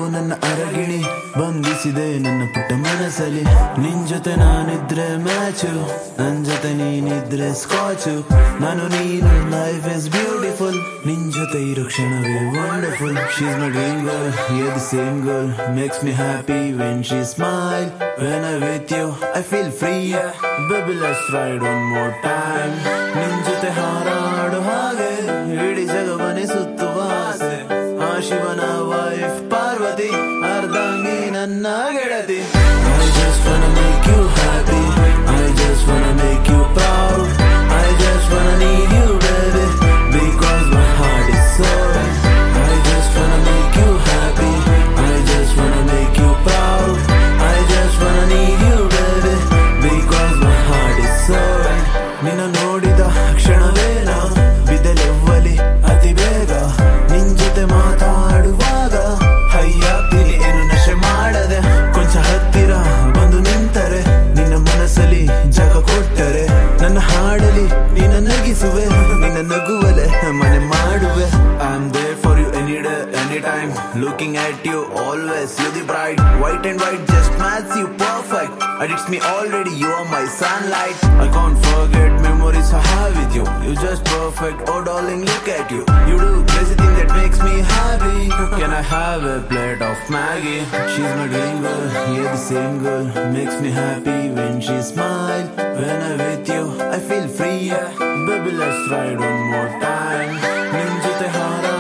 ನನ್ನ ಅರಗಿಣಿ ಬಂಧಿಸಿದೆ ನನ್ನ ಪುಟ್ಟ ಮನಸ್ಸಲ್ಲಿ ನಿನ್ ಜೊತೆ ನಾನಿದ್ರೆ ಮ್ಯಾಚು ನನ್ ಜೊತೆ ನೀನಿದ್ರೆ ಸ್ಕಾಚು ನಾನು ನೀನು ಲೈಫ್ ಇಸ್ ಬ್ಯೂಟಿಫುಲ್ ನಿನ್ ಜೊತೆ ಇರೋ ಕ್ಷಣವೇ wonderful she's my dream girl you the same girl makes me happy when she smile when I with you I feel free baby let's ride one more time ನಿನ್ ಜೊತೆ ಹಾರಾಡು ಹಾಗೆ ಇಡೀ ಜಗವನೆ ಸುತ್ತುವ ಆಸೆ ಆ ಶಿವನ ವೈಫ್ ಪಾರ್ವತಿ ಅರ್ಧಾಂಗಿ ನನ್ನ ಗೆಳತಿ I just wanna make you happy I just wanna make you proud I just wanna need you baby because my heart is so right I just wanna make you happy I just wanna make you proud I just wanna need you baby because my heart is so right ನಿನ್ನ ನೋಡಿದ ಕ್ಷಣವೇನ ಬಿದ್ದಲೆವ್ವಲಿ ಅತಿ ಬೇಗ ನಿನ್ ಜೊತೆ ಮಾತಾಡುವಾಗ ಹೈಯಾಗ್ತೀನಿ ಏನು ನಶೆ ಮಾಡದೆ ಕೊಂಚ ಹತ್ತಿರ ಬಂದು ನಿಂತರೆ ನಿನ್ನ ಮನಸ್ಸಲ್ಲಿ ಜಾಗ ಕೊಟ್ಟರೆ ನನ್ನ ಹಾಡಲಿ ನಿನ್ನ ನಗಿಸುವೆ ನಿನ್ನ ನಗುವಲೆ ಮನೆ ಮಾಡುವೆ I am there for you any day any time looking at you always you the bright white and white just match you perfect addicts me already you are my sunlight I can't forget memories I have with you you just perfect oh darling look at you you do crazy thing that makes me happy can I have a plate of Maggie she's my dream girl yeah the same girl makes me happy when she smile when I with you I feel free baby let's ride one more time ನಿನ್ ಜೊತೆ ಹಾರ